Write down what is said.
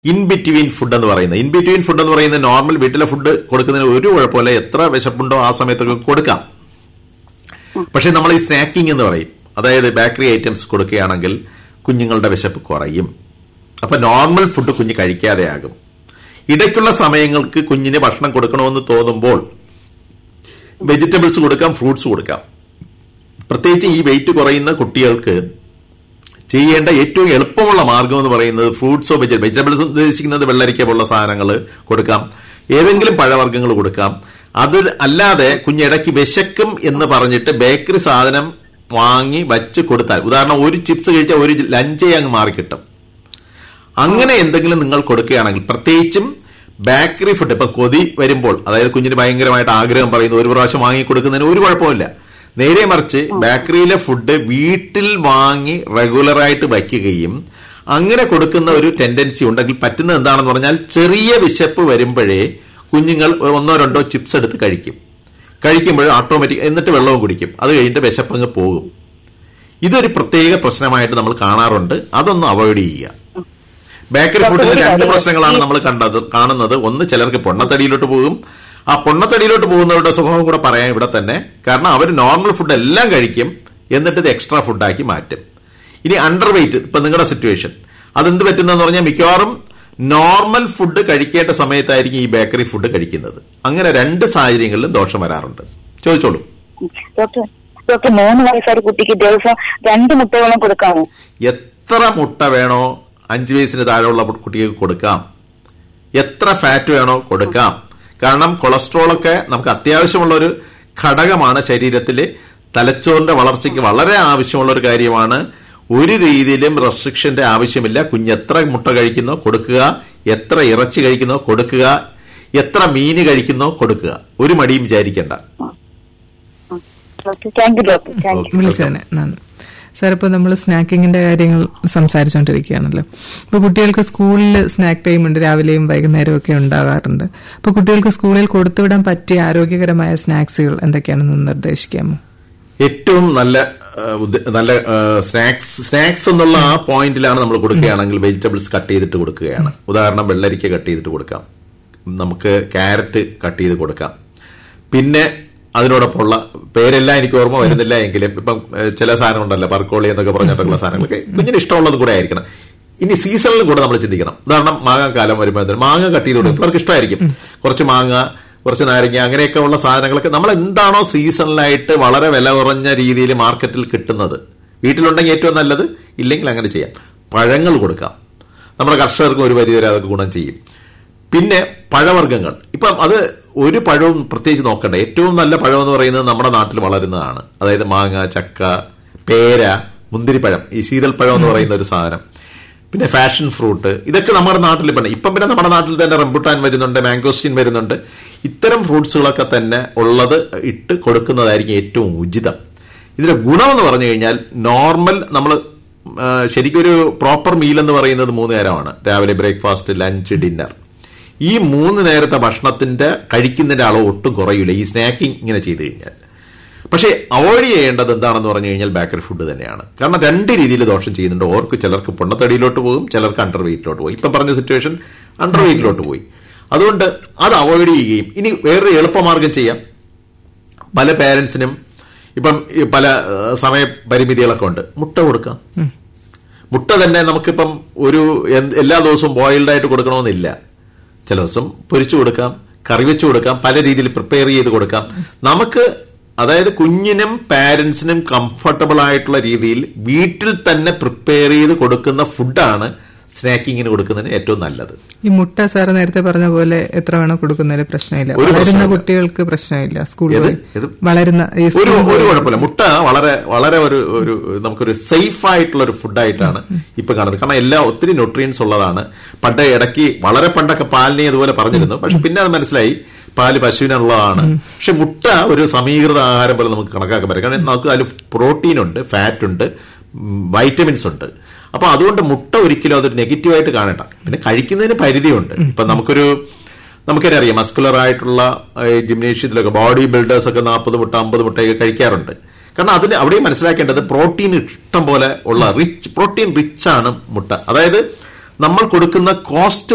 In between food എന്ന് പറയുന്നത് in between food എന്ന് പറയുന്നത് നോർമൽ വീട്ടിലെ ഫുഡ് കൊടുക്കുന്നതിന് ഒരു കുഴപ്പമില്ല എത്ര വിശപ്പുണ്ടോ ആ സമയത്തൊക്കെ കൊടുക്കാം പക്ഷെ നമ്മൾ ഈ സ്നാക്കിംഗ് എന്ന് പറയും അതായത് ബേക്കറി ഐറ്റംസ് കൊടുക്കുകയാണെങ്കിൽ കുഞ്ഞുങ്ങളുടെ വിശപ്പ് കുറയും അപ്പൊ നോർമൽ ഫുഡ് കുഞ്ഞ് കഴിക്കാതെയാകും ഇടയ്ക്കുള്ള സമയങ്ങൾക്ക് കുഞ്ഞിന് ഭക്ഷണം കൊടുക്കണമെന്ന് തോന്നുമ്പോൾ വെജിറ്റബിൾസ് കൊടുക്കാം ഫ്രൂട്ട്സ് കൊടുക്കാം പ്രത്യേകിച്ച് ഈ വെയിറ്റ് കുറയുന്ന കുട്ടികൾക്ക് ചെയ്യേണ്ട ഏറ്റവും എളുപ്പമുള്ള മാർഗം എന്ന് പറയുന്നത് ഫ്രൂട്ട്സോ വെജി വെജിറ്റബിൾസ് ഉദ്ദേശിക്കുന്നത് വെള്ളരിക്ക പോലുള്ള സാധനങ്ങൾ കൊടുക്കാം ഏതെങ്കിലും പഴവർഗ്ഗങ്ങൾ കൊടുക്കാം അത് അല്ലാതെ കുഞ്ഞിടയ്ക്ക് വിശക്കും എന്ന് പറഞ്ഞിട്ട് ബേക്കറി സാധനം വാങ്ങി വച്ച് കൊടുത്താൽ ഉദാഹരണം ഒരു ചിപ്സ് കഴിച്ചാൽ ഒരു ലഞ്ചേ അങ്ങ് മാറിക്കിട്ടും അങ്ങനെ എന്തെങ്കിലും നിങ്ങൾ കൊടുക്കുകയാണെങ്കിൽ പ്രത്യേകിച്ചും ബേക്കറി ഫുഡ് ഇപ്പൊ കൊതി വരുമ്പോൾ അതായത് കുഞ്ഞിന് ഭയങ്കരമായിട്ട് ആഗ്രഹം പറയുന്നു ഒരു പ്രാവശ്യം വാങ്ങി കൊടുക്കുന്നതിന് ഒരു കുഴപ്പമില്ല നേരെ മറിച്ച് ബേക്കറിയിലെ ഫുഡ് വീട്ടിൽ വാങ്ങി റെഗുലറായിട്ട് വയ്ക്കുകയും അങ്ങനെ കൊടുക്കുന്ന ഒരു ടെൻഡൻസി ഉണ്ടെങ്കിൽ പറ്റുന്നത് എന്താണെന്ന് പറഞ്ഞാൽ ചെറിയ വിശപ്പ് വരുമ്പോഴേ കുഞ്ഞുങ്ങൾ ഒന്നോ രണ്ടോ ചിപ്സ് എടുത്ത് കഴിക്കും കഴിക്കുമ്പോൾ ഓട്ടോമാറ്റിക് എന്നിട്ട് വെള്ളവും കുടിക്കും അത് കഴിഞ്ഞിട്ട് വിശപ്പങ്ങ് പോകും ഇതൊരു പ്രത്യേക പ്രശ്നമായിട്ട് നമ്മൾ കാണാറുണ്ട് അതൊന്ന് അവോയ്ഡ് ചെയ്യുക ബേക്കറി ഫുഡിൽ രണ്ട് പ്രശ്നങ്ങളാണ് നമ്മൾ കണ്ടത് കാണുന്നത് ഒന്ന് ചിലർക്ക് പൊണ്ണത്തടിയിലോട്ട് പോകും ആ പൊണ്ണത്തടിയിലോട്ട് പോകുന്നവരുടെ സ്വഭാവം കൂടെ പറയാം ഇവിടെ തന്നെ കാരണം അവർ നോർമൽ ഫുഡ് എല്ലാം കഴിക്കും എന്നിട്ട് ഇത് എക്സ്ട്രാ ഫുഡാക്കി മാറ്റും ഇനി അണ്ടർ വെയിറ്റ് ഇപ്പൊ നിങ്ങളുടെ സിറ്റുവേഷൻ അതെന്ത് പറ്റുന്നതെന്ന് പറഞ്ഞാൽ മിക്കവാറും നോർമൽ ഫുഡ് കഴിക്കേണ്ട സമയത്തായിരിക്കും ഈ ബേക്കറി ഫുഡ് കഴിക്കുന്നത് അങ്ങനെ രണ്ട് സാഹചര്യങ്ങളിലും ദോഷം വരാറുണ്ട് ചോദിച്ചോളൂ ഡോക്ടർ ഡോക്ടർ മൂന്ന് വയസ്സായ കുട്ടിക്ക് ദിവസം രണ്ട് മുട്ടകളും കൊടുക്കാമോ എത്ര മുട്ട വേണോ അഞ്ച് വയസ്സിന് താഴെയുള്ള കുട്ടിക്ക് കൊടുക്കാം എത്ര ഫാറ്റ് വേണോ കൊടുക്കാം കാരണം കൊളസ്ട്രോൾ ഒക്കെ നമുക്ക് അത്യാവശ്യമുള്ള ഒരു ഘടകമാണ് ശരീരത്തിൽ തലച്ചോറിന്റെ വളർച്ചയ്ക്ക് വളരെ ആവശ്യമുള്ള ഒരു കാര്യമാണ് ഒരു രീതിയിലും റെസ്ട്രിക്ഷന്റെ ആവശ്യമില്ല കുഞ്ഞ് എത്ര മുട്ട കഴിക്കുന്നോ കൊടുക്കുക എത്ര ഇറച്ചി കഴിക്കുന്നോ കൊടുക്കുക എത്ര മീന് കഴിക്കുന്നോ കൊടുക്കുക ഒരു മടിയും വിചാരിക്കേണ്ട doctor thank you doctor thank you വിളിച്ചതിന് നന്ദി സാർ ഇപ്പോൾ നമ്മൾ സ്നാക്കിങ്ങിന്റെ കാര്യങ്ങൾ സംസാരിച്ചുകൊണ്ടിരിക്കുകയാണല്ലോ ഇപ്പോൾ കുട്ടികൾക്ക് സ്കൂളിൽ സ്നാക്ക് ടൈം ഉണ്ട് രാവിലെയും വൈകുന്നേരവും ഒക്കെ ഉണ്ടാകാറുണ്ട് അപ്പോൾ കുട്ടികൾക്ക് സ്കൂളിൽ കൊടുത്തുവിടാൻ പറ്റിയ ആരോഗ്യകരമായ സ്നാക്സുകൾ എന്തൊക്കെയാണെന്ന് നിർദ്ദേശിക്കാമോ ഏറ്റവും നല്ല ആ, ഉദ്ദ- നല്ല സ്നാക്സ് സ്നാക്സ് എന്നുള്ള ആ പോയിന്റിലാണ് നമ്മൾ കൊടുക്കുകയാണെങ്കിൽ വെജിറ്റബിൾസ് കട്ട് ചെയ്തിട്ട് കൊടുക്കുകയാണ് ഉദാഹരണം വെള്ളരിക്ക കട്ട് ചെയ്തിട്ട് കൊടുക്കാം നമുക്ക് ക്യാരറ്റ് കട്ട് ചെയ്ത് കൊടുക്കാം പിന്നെ അതിനോടൊപ്പമുള്ള പേരെല്ലാം എനിക്ക് ഓർമ്മ വരുന്നില്ല എങ്കിലും ഇപ്പം ഏ, ചില സാധനം ഉണ്ടല്ലോ പർക്കോളി എന്നൊക്കെ പറഞ്ഞിട്ടുള്ള സാധനങ്ങളൊക്കെ കുഞ്ഞിന് ഇഷ്ടമുള്ളത് കൂടെ ആയിരിക്കണം ഇനി സീസണിലും കൂടെ നമ്മൾ ചിന്തിക്കണം ഉദാഹരണം മാങ്ങ കാലം വരുമ്പോൾ മാങ്ങ കട്ട് ചെയ്ത് കൊടുക്കും പിള്ളേർക്ക് ഇഷ്ടമായിരിക്കും കുറച്ച് മാങ്ങ കുറച്ച് നാരങ്ങ അങ്ങനെയൊക്കെ ഉള്ള സാധനങ്ങളൊക്കെ നമ്മൾ എന്താണോ സീസണിലായിട്ട് വളരെ വില കുറഞ്ഞ രീതിയിൽ മാർക്കറ്റിൽ കിട്ടുന്നത് വീട്ടിലുണ്ടെങ്കിൽ ഏറ്റവും നല്ലത് ഇല്ലെങ്കിൽ അങ്ങനെ ചെയ്യാം പഴങ്ങൾ കൊടുക്കാം നമ്മുടെ കർഷകർക്ക് ഒരു പരിധി അതൊക്കെ ഗുണം ചെയ്യും പിന്നെ പഴവർഗ്ഗങ്ങൾ ഇപ്പം അത് ഒരു പഴവും പ്രത്യേകിച്ച് നോക്കണ്ട ഏറ്റവും നല്ല പഴം എന്ന് പറയുന്നത് നമ്മുടെ നാട്ടിൽ വളരുന്നതാണ് അതായത് മാങ്ങ ചക്ക പേര മുന്തിരിപ്പഴം ഈ ശീതൽപ്പഴം എന്ന് പറയുന്ന ഒരു സാധനം പിന്നെ ഫാഷൻ ഫ്രൂട്ട് ഇതൊക്കെ നമ്മുടെ നാട്ടിൽ ഇപ്പം ഇപ്പം പിന്നെ നമ്മുടെ നാട്ടിൽ തന്നെ റംബുട്ടാൻ വരുന്നുണ്ട് മാംഗോസ്റ്റീൻ വരുന്നുണ്ട് ഇത്തരം ഫ്രൂട്ട്സുകളൊക്കെ തന്നെ ഉള്ളത് ഇട്ട് കൊടുക്കുന്നതായിരിക്കും ഏറ്റവും ഉചിതം ഇതിന്റെ ഗുണമെന്ന് പറഞ്ഞു കഴിഞ്ഞാൽ നോർമൽ നമ്മൾ ശരിക്കും ഒരു പ്രോപ്പർ മീൽ എന്ന് പറയുന്നത് മൂന്ന് നേരമാണ് രാവിലെ ബ്രേക്ക്ഫാസ്റ്റ് ലഞ്ച് ഡിന്നർ ഈ മൂന്ന് നേരത്തെ ഭക്ഷണത്തിന്റെ കഴിക്കുന്നതിന്റെ അളവ് ഒട്ടും കുറയില്ല ഈ സ്നാക്കിംഗ് ഇങ്ങനെ ചെയ്തു കഴിഞ്ഞാൽ പക്ഷേ അവോയ്ഡ് ചെയ്യേണ്ടത് എന്താണെന്ന് പറഞ്ഞു കഴിഞ്ഞാൽ ബേക്കറി ഫുഡ് തന്നെയാണ് കാരണം രണ്ട് രീതിയിൽ ദോഷം ചെയ്യുന്നുണ്ട് ഓർക്ക് ചിലർക്ക് പൊണ്ണത്തടിയിലോട്ട് പോകും ചിലർക്ക് അണ്ടർ വെയിറ്റിലോട്ട് പോകും ഇപ്പം പറഞ്ഞ സിറ്റുവേഷൻ അണ്ടർ വെയിറ്റിലോട്ട് പോയി അതുകൊണ്ട് അത് അവോയ്ഡ് ചെയ്യുകയും ഇനി വേറൊരു എളുപ്പമാർഗം ചെയ്യാം പല പേരൻസിനും ഇപ്പം ഈ പല ഏഹ്, സമയപരിമിതികളൊക്കെ ഉണ്ട് മുട്ട കൊടുക്കാം മുട്ട തന്നെ നമുക്കിപ്പം ഒരു എന്ത് എല്ലാ ദിവസവും ബോയിൽഡ് ആയിട്ട് കൊടുക്കണമെന്നില്ല ചില ദിവസം പൊരിച്ചു കൊടുക്കാം കറി വെച്ചു കൊടുക്കാം പല രീതിയിൽ പ്രിപ്പയർ ചെയ്ത് കൊടുക്കാം നമുക്ക് അതായത് കുഞ്ഞിനും പാരന്റ്സിനും കംഫർട്ടബിൾ ആയിട്ടുള്ള രീതിയിൽ വീട്ടിൽ തന്നെ പ്രിപ്പയർ ചെയ്ത് കൊടുക്കുന്ന ഫുഡാണ് സ്നാക്കിങ്ങിന് കൊടുക്കുന്നതിന് ഏറ്റവും നല്ലത് ഈ മുട്ട സാർ നേരത്തെ പറഞ്ഞ പോലെ എത്ര വേണം കൊടുക്കുന്നതിൽ പ്രശ്നമില്ല ഒരു വളരുന്ന പ്രശ്നമില്ല. കുട്ടികൾക്ക് പ്രശ്നമില്ല സ്കൂളിൽ ഏത്? പോയി. ഏത്? വളരുന്ന ഈ ഒരു സ്കൂളിൽ ഒരു പോയി. കുഴപ്പമില്ല മുട്ട വളരെ വളരെ ഒരു ഒരു നമുക്കൊരു സേഫ് ആയിട്ടുള്ള ഒരു ഫുഡായിട്ടാണ് ഇപ്പൊ കാണുന്നത് കാരണം എല്ലാം ഒത്തിരി ന്യൂട്രിയൻസ് ഉള്ളതാണ് പണ്ട് ഇടയ്ക്ക് വളരെ പണ്ടൊക്കെ പാലിനെ അതുപോലെ പറഞ്ഞിരുന്നു പക്ഷെ പിന്നെ അത് മനസ്സിലായി പാല് പശുവിനുള്ളതാണ് പക്ഷെ മുട്ട ഒരു സമീകൃത ആഹാരം പോലെ നമുക്ക് കണക്കാക്കാൻ പറ്റും കാരണം നമുക്ക് അതിൽ പ്രോട്ടീൻ ഉണ്ട് ഫാറ്റ് ഉണ്ട് വൈറ്റമിൻസ് ഉണ്ട് അപ്പൊ അതുകൊണ്ട് മുട്ട ഒരിക്കലും അതൊരു നെഗറ്റീവായിട്ട് കാണണ്ട പിന്നെ കഴിക്കുന്നതിന് പരിധിയുണ്ട് ഇപ്പൊ നമുക്കൊരു നമുക്കറിയാം അറിയാം മസ്കുലർ ആയിട്ടുള്ള ഏഹ്, ജിംനേഷ്യത്തിലൊക്കെ ബോഡി ബിൽഡേഴ്സ് ഒക്കെ നാൽപ്പത് മുട്ട അമ്പത് മുട്ടയൊക്കെ കഴിക്കാറുണ്ട് കാരണം അതിന് അവിടെയും മനസ്സിലാക്കേണ്ടത് പ്രോട്ടീൻ ഇഷ്ടം പോലെ ഉള്ള റിച്ച് പ്രോട്ടീൻ റിച്ച് ആണ് മുട്ട അതായത് നമ്മൾ കൊടുക്കുന്ന കോസ്റ്റ്